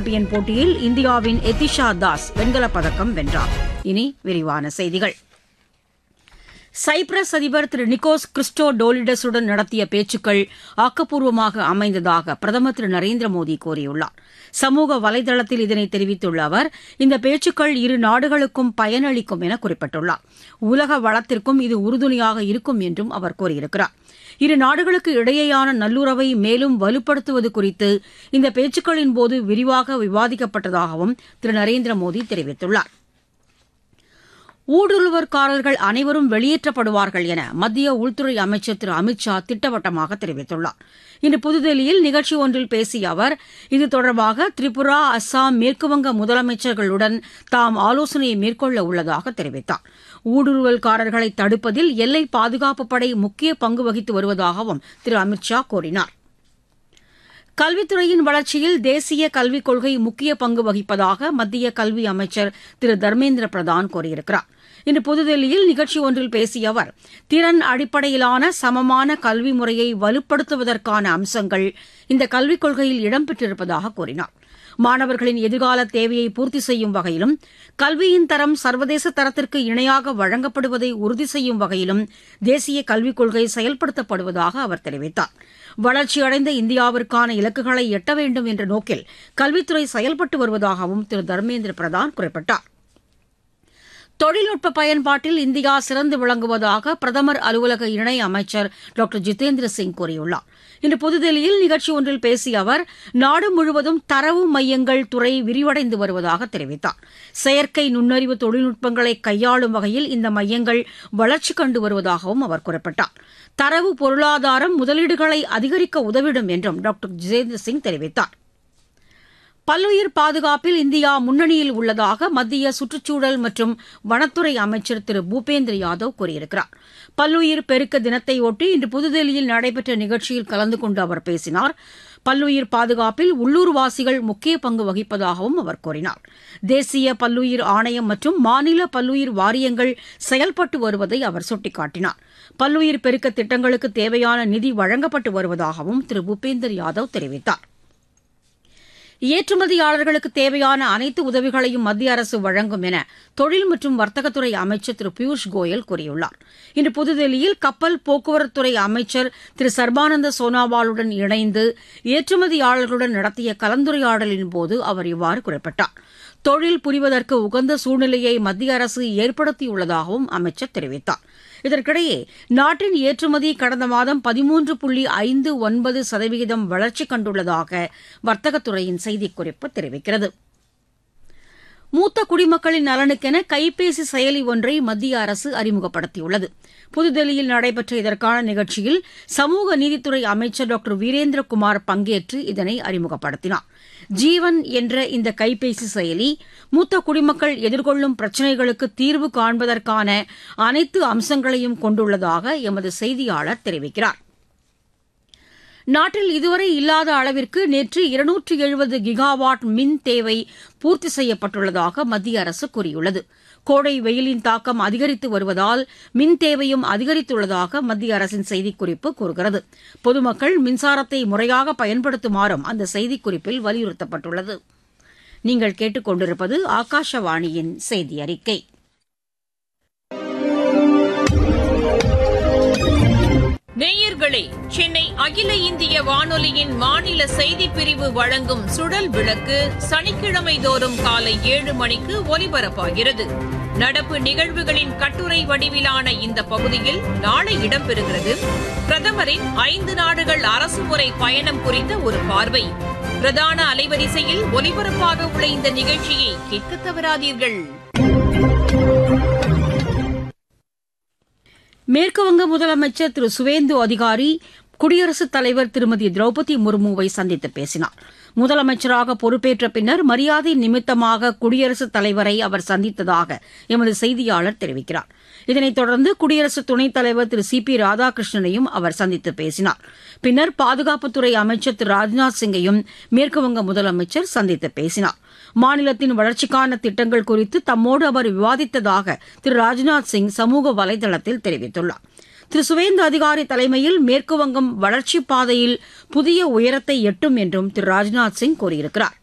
champion போட்டியில் இந்தியாவின் எதிஷா தாஸ் வெண்கலப் பதக்கம் வென்றார் இனி விரிவான செய்திகள் சைப்ரஸ் அதிபர் திரு நிக்கோஸ் கிறிஸ்டோ டோலிடஸுடன் நடத்திய பேச்சுக்கள் ஆக்கப்பூர்வமாக அமைந்ததாக பிரதமர் திரு நரேந்திர மோடி கூறியுள்ளார் சமூக வலைதளத்தில் இதனை தெரிவித்துள்ள அவர் இந்த பேச்சுக்கள் இரு நாடுகளுக்கும் பயனளிக்கும் என குறிப்பிட்டுள்ளார் உலக வளத்திற்கும் இது உறுதுணையாக இருக்கும் என்றும் அவர் கூறியிருக்கிறார் இரு நாடுகளுக்கு இடையேயான நல்லுறவை மேலும் வலுப்படுத்துவது குறித்து இந்த பேச்சுக்களின் போது விரிவாக விவாதிக்கப்பட்டதாகவும் திரு நரேந்திர மோடி தெரிவித்துள்ளார் ஊடுருவற்காரர்கள் அனைவரும் வெளியேற்றப்படுவார்கள் என மத்திய உள்துறை அமைச்சர் திரு அமித் ஷா திட்டவட்டமாக தெரிவித்துள்ளார் இன்று புதுதில்லியில் நிகழ்ச்சி ஒன்றில் பேசிய அவர் இது தொடர்பாக திரிபுரா அஸ்ஸாம் மேற்குவங்க முதலமைச்சர்களுடன் தாம் ஆலோசனையை மேற்கொள்ள உள்ளதாக தெரிவித்தார் ஊடுருவல்காரர்களை தடுப்பதில் எல்லை பாதுகாப்பு படை முக்கிய பங்கு வகித்து வருவதாகவும் திரு அமித் ஷா கூறினார் கல்வித்துறையின் வளர்ச்சியில் தேசிய கல்விக் கொள்கை முக்கிய பங்கு வகிப்பதாக மத்திய கல்வி அமைச்சர் திரு தர்மேந்திர பிரதான் கூறியிருக்கிறார் இன்று புதுதில்லியில் நிகழ்ச்சி ஒன்றில் பேசிய அவர் திறன் அடிப்படையிலான சமமான கல்வி முறையை வலுப்படுத்துவதற்கான அம்சங்கள் இந்த கல்விக் கொள்கையில் இடம்பெற்றிருப்பதாக கூறினார் மாணவர்களின் எதிர்கால தேவையை பூர்த்தி செய்யும் வகையிலும் கல்வியின் தரம் சர்வதேச தரத்திற்கு இணையாக வழங்கப்படுவதை உறுதி செய்யும் வகையிலும் தேசிய கல்விக் கொள்கை செயல்படுத்தப்படுவதாக அவர் தெரிவித்தார் வளர்ச்சியடைந்த இந்தியாவிற்கான இலக்குகளை எட்ட வேண்டும் என்ற நோக்கில் கல்வித்துறை செயல்பட்டு வருவதாகவும் திரு தர்மேந்திர பிரதான் குறிப்பிட்டார் தொழில்நுட்ப பயன்பாட்டில் இந்தியா சிறந்து விளங்குவதாக பிரதமர் அலுவலக இணை அமைச்சர் டாக்டர் ஜிதேந்திர சிங் கூறியுள்ளார் இன்று புதுதில்லியில் நிகழ்ச்சி ஒன்றில் பேசிய அவர் நாடு முழுவதும் தரவு மையங்கள் துறை விரிவடைந்து வருவதாக தெரிவித்தார் செயற்கை நுண்ணறிவு தொழில்நுட்பங்களை கையாளும் வகையில் இந்த மையங்கள் வளர்ச்சி கண்டு வருவதாகவும் அவர் குறிப்பிட்டார் தரவு பொருளாதாரம் முதலீடுகளை அதிகரிக்க உதவிடும் என்றும் டாக்டர் ஜிதேந்திர சிங் தெரிவித்தார் பல்லுயிர் பாதுகாப்பில் இந்தியா முன்னணியில் உள்ளதாக மத்திய சுற்றுச்சூழல் மற்றும் வனத்துறை அமைச்சர் திரு பூபேந்திர யாதவ் கூறியிருக்கிறார் பல்லுயிர் பெருக்க தினத்தையொட்டி இன்று புதுதில்லியில் நடைபெற்ற நிகழ்ச்சியில் கலந்து கொண்டு அவர் பேசினார் பல்லுயிர் பாதுகாப்பில் உள்ளூர்வாசிகள் முக்கிய பங்கு வகிப்பதாகவும் அவர் கூறினார் தேசிய பல்லுயிர் ஆணையம் மற்றும் மாநில பல்லுயிர் வாரியங்கள் செயல்பட்டு வருவதை அவர் சுட்டிக்காட்டினார் பல்லுயிர் பெருக்க திட்டங்களுக்கு தேவையான நிதி வழங்கப்பட்டு வருவதாகவும் திரு பூபேந்தர் யாதவ் தெரிவித்தார் ஏற்றுமதியாளர்களுக்கு தேவையான அனைத்து உதவிகளையும் மத்திய அரசு வழங்கும் என தொழில் மற்றும் வர்த்தகத்துறை அமைச்சர் திரு பியூஷ் கோயல் கூறியுள்ளார் இன்று புதுதில்லியில் கப்பல் போக்குவரத்துறை அமைச்சர் திரு சர்பானந்த சோனாவாலுடன் இணைந்து ஏற்றுமதியாளர்களுடன் நடத்திய கலந்துரையாடலின் போது அவர் இவ்வாறு குறிப்பிட்டார் தொழில் புரிவதற்கு உகந்த சூழ்நிலையை மத்திய அரசு ஏற்படுத்தியுள்ளதாகவும் அமைச்சர் தெரிவித்தார் இதற்கிடையே நாட்டின் ஏற்றுமதி கடந்த மாதம் பதிமூன்று புள்ளி ஐந்து ஒன்பது சதவிகிதம் வளர்ச்சி கண்டுள்ளதாக வர்த்தகத்துறையின் செய்திக்குறிப்பு தெரிவிக்கிறது மூத்த குடிமக்களின் நலனுக்கென கைபேசி செயலி ஒன்றை மத்திய அரசு அறிமுகப்படுத்தியுள்ளது புதுதில்லியில் நடைபெற்ற இதற்கான நிகழ்ச்சியில் சமூக நீதித்துறை அமைச்சர் டாக்டர் வீரேந்திரகுமார் பங்கேற்று இதனை அறிமுகப்படுத்தினார் ஜீவன் என்ற இந்த கைபேசி செயலி மூத்த குடிமக்கள் எதிர்கொள்ளும் பிரச்சினைகளுக்கு தீர்வு காண்பதற்கான அனைத்து அம்சங்களையும் கொண்டுள்ளதாக எமது செய்தியாளர் தெரிவிக்கிறார் நாட்டில் இதுவரை இல்லாத அளவிற்கு நேற்று இருநூற்று எழுபது கிகாவாட் மின் தேவை பூர்த்தி செய்யப்பட்டுள்ளதாக மத்திய அரசு கூறியுள்ளது கோடை வெயிலின் தாக்கம் அதிகரித்து வருவதால் மின் தேவையும் அதிகரித்துள்ளதாக மத்திய அரசின் செய்திக்குறிப்பு கூறுகிறது பொதுமக்கள் மின்சாரத்தை முறையாக பயன்படுத்துமாறும் அந்த செய்திக்குறிப்பில் வலியுறுத்தப்பட்டுள்ளது நீங்கள் கேட்டுக்கொண்டிருப்பது ஆகாஷவாணியின் செய்தி அறிக்கை நேயர்களே சென்னை அகில இந்திய வானொலியின் மாநில செய்திப் பிரிவு வழங்கும் சுழல் விளக்கு சனிக்கிழமை தோறும் காலை ஏழு மணிக்கு ஒலிபரப்பாகிறது நடப்பு நிகழ்வுகளின் கட்டுரை வடிவிலான இந்த பகுதியில் நாளை இடம்பெறுகிறது பிரதமரின் ஐந்து நாடுகள் அரசுமுறை பயணம் குறித்த ஒரு பார்வை பிரதான அலைவரிசையில் ஒலிபரப்பாக உள்ள இந்த நிகழ்ச்சியை கேட்க தவறாதீர்கள் மேற்குவங்க முதலமைச்சர் திரு சுவேந்து அதிகாரி குடியரசுத் தலைவர் திருமதி திரௌபதி முர்முவை சந்தித்து பேசினார் முதலமைச்சராக பொறுப்பேற்ற பின்னர் மரியாதை நிமித்தமாக குடியரசுத் தலைவரை அவர் சந்தித்ததாக எமது செய்தியாளர் தெரிவிக்கிறார் இதனைத் தொடர்ந்து குடியரசு துணைத் தலைவர் திரு சி பி ராதாகிருஷ்ணனையும் அவர் சந்தித்து பேசினார் பின்னர் பாதுகாப்புத்துறை அமைச்சர் திரு ராஜ்நாத் சிங்கையும் மேற்குவங்க முதலமைச்சர் சந்தித்து பேசினார் மாநிலத்தின் வளர்ச்சிக்கான திட்டங்கள் குறித்து தம்மோடு அவர் விவாதித்ததாக திரு ராஜ்நாத் சிங் சமூக வலைதளத்தில் தெரிவித்துள்ளார் திரு சுவேந்து அதிகாரி தலைமையில் மேற்குவங்கம் வளர்ச்சிப் பாதையில் புதிய உயரத்தை எட்டும் என்றும் திரு ராஜ்நாத் சிங் கூறியிருக்கிறார்